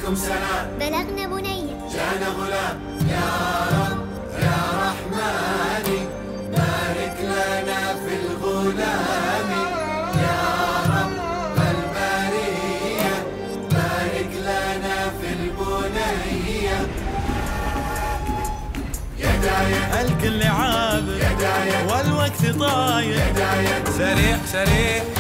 عليكم سلام بلغنا بني جانا غلام يا رب يا رحمن بارك لنا في الغلام يا رب البرية بارك لنا في البنية يدايا الكل عابر يدايا والوقت طاير يدايا سريع سريع